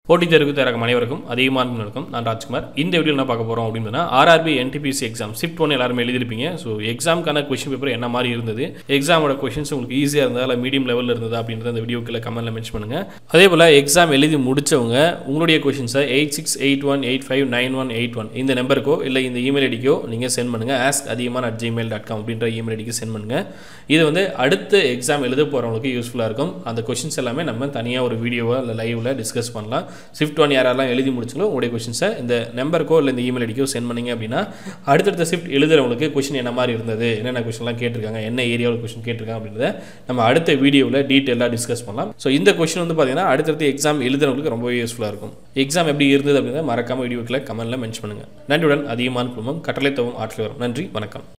போட்டித் தேர்வுக்கு தயாராகும் அனைவருக்கும் அதிகமான இருக்கும் நான் ராஜ்குமார் இந்த வீடியோ என்ன பார்க்க போகிறோம் அப்படின்னா ஆர்ஆர்பி என்டிபிசி எக்ஸாம் ஷிஃப்ட் ஒன்று எல்லாருமே எழுதிருப்பீங்க ஸோ எக்ஸாம்க்கான கொஷின் பேப்பர் என்ன மாதிரி இருந்தது எக்ஸாமோட கொஷின்ஸ் உங்களுக்கு ஈஸியாக இருந்ததா இல்லை மீடியம் லெவலில் இருந்ததா அப்படின்றத அந்த வீடியோக்குள்ள கமெண்ட்டில் மென்ஷன் பண்ணுங்கள் அதே போல் எக்ஸாம் எழுதி முடிச்சவங்க உங்களுடைய கொஷின்ஸை eight six eight one eight five nine one eight one இந்த நம்பருக்கோ இல்லை இந்த இமெயில் ஐடிக்கோ நீங்கள் சென்ட் பண்ணுங்கள் ஆஸ்க் அதிகமான அட் ஜிமெயில் டாட் காம் அப்படின்ற இமெயில் ஐடிக்கு சென்ட் பண்ணுங்கள் இது வந்து அடுத்த எக்ஸாம் எழுத போகிறவங்களுக்கு யூஸ்ஃபுல்லாக இருக்கும் அந்த கொஷின்ஸ் எல்லாமே நம்ம தனியாக ஒரு வீடியோவாக இல்லை லைவில் டிஸ்கஸ் பண்ணலாம் ஷிஃப்ட் ஒன் யாரெல்லாம் எழுதி முடிச்சுங்களோ உங்களுடைய கொஷின்ஸை இந்த நம்பருக்கோ இல்லை இந்த இமெயில் ஐடிக்கோ சென்ட் பண்ணீங்க அப்படின்னா அடுத்தடுத்த ஷிஃப்ட் எழுதுறவங்களுக்கு கொஷின் என்ன மாதிரி இருந்தது என்னென்ன கொஷின்லாம் கேட்டிருக்காங்க என்ன ஏரியாவில் கொஷின் கேட்டிருக்காங்க அப்படின்றத நம்ம அடுத்த வீடியோவில் டீட்டெயிலாக டிஸ்கஸ் பண்ணலாம் ஸோ இந்த கொஷின் வந்து பார்த்தீங்கன்னா அடுத்தடுத்த எக்ஸாம் எழுதுறவங்களுக்கு ரொம்பவே யூஸ்ஃபுல்லாக இருக்கும் எக்ஸாம் எப்படி இருந்தது அப்படின்றத மறக்காம வீடியோக்கில் கமெண்ட்டில் மென்ஷன் பண்ணுங்கள் நன்றியுடன் அதிகமான குடும்பம் கட்டளை தவும் ஆற்றில் வரும் நன்றி வணக்கம்